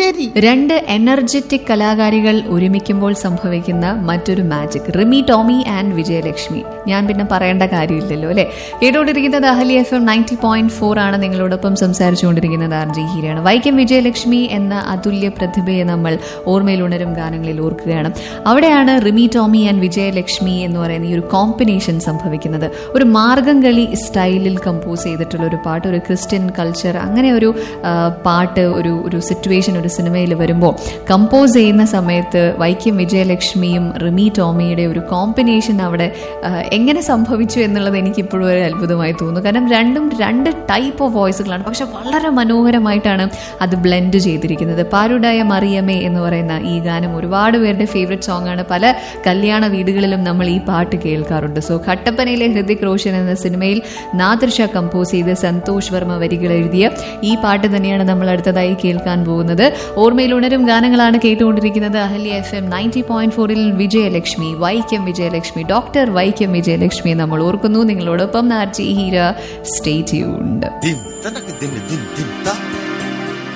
ശരി രണ്ട് എനർജറ്റിക് കലാകാരികൾ ഒരുമിക്കുമ്പോൾ സംഭവിക്കുന്ന മറ്റൊരു മാജിക് റിമി ടോമി ആൻഡ് വിജയലക്ഷ്മി ഞാൻ പിന്നെ പറയേണ്ട കാര്യമില്ലല്ലോ അല്ലെ കേട്ടുകൊണ്ടിരിക്കുന്നത് Ahalya F M ninety point four ആണ് നിങ്ങളോടൊപ്പം സംസാരിച്ചുകൊണ്ടിരിക്കുന്നത് ആർ ജി ഹീരയാണ് വൈക്കം വിജയലക്ഷ്മി എന്ന അതുല്യ പ്രതിഭയെ നമ്മൾ ഓർമ്മയിൽ ഉണരും ഗാനങ്ങളിൽ ഓർക്കുകയാണ് അവിടെയാണ് റിമി ടോമി ആൻഡ് വിജയലക്ഷ്മി എന്ന് പറയുന്ന ഈ ഒരു കോമ്പിനേഷൻ സംഭവിക്കുന്നത് ഒരു മാർഗം കളി സ്റ്റൈലിൽ കമ്പോസ് ചെയ്തിട്ടുള്ള ഒരു പാട്ട് ഒരു ക്രിസ്ത്യൻ കൾച്ചർ അങ്ങനെ ഒരു ആ, പാട്ട് ഒരു ഒരു സിറ്റുവേഷൻ ഒരു സിനിമയിൽ വരുമ്പോൾ കമ്പോസ് ചെയ്യുന്ന സമയത്ത് വൈക്കം വിജയലക്ഷ്മിയും റിമി ടോമിയുടെ ഒരു കോമ്പിനേഷൻ അവിടെ ആ, എങ്ങനെ സംഭവിച്ചു എന്നുള്ളത് എനിക്ക് ഇപ്പോഴും ഒരു അത്ഭുതമായി തോന്നുന്നു കാരണം രണ്ടും രണ്ട് ടൈപ്പ് ഓഫ് വോയിസുകളാണ് പക്ഷെ വളരെ മനോഹരമായിട്ടാണ് അത് ബ്ലെൻഡ് ചെയ്തിരിക്കുന്നത് പാരുടായ മറിയമേ എന്ന് പറയുന്ന ഈ ഗാനം ഒരുപാട് പേരുടെ ഫേവറേറ്റ് സോങ് ആണ് പല കല്യാണ വീടുകളിലും നമ്മൾ ഈ പാട്ട് കേൾക്കാറുണ്ട് സോ ഖട്ടപ്പനയിലെ ഹൃതിക് റോഷൻ എന്ന സിനിമയിൽ നാദൃഷ കമ്പോസ് ചെയ്ത് സന്തോഷ് വർമ്മ വരികൾ എഴുതിയ ഈ പാട്ട് തന്നെയാണ് നമ്മൾ അടുത്തതായി കേൾക്കാൻ പോകുന്നത് ഓർമ്മയിൽ ഉണരും ഗാനങ്ങളാണ് കേട്ടുകൊണ്ടിരിക്കുന്നത് Ahalya F M ninety point ഫോറിൽ വിജയലക്ഷ്മി വൈക്കം വിജയലക്ഷ്മി ഡോക്ടർ വൈക്കം വിജയലക്ഷ്മി നമ്മൾ ഓർക്കുന്നു നിങ്ങളോടൊപ്പം നാർജി ഹീര സ്റ്റേ ട്യൂൺഡ് ദിം തനക്ക് ദിം ദിം ദിം ത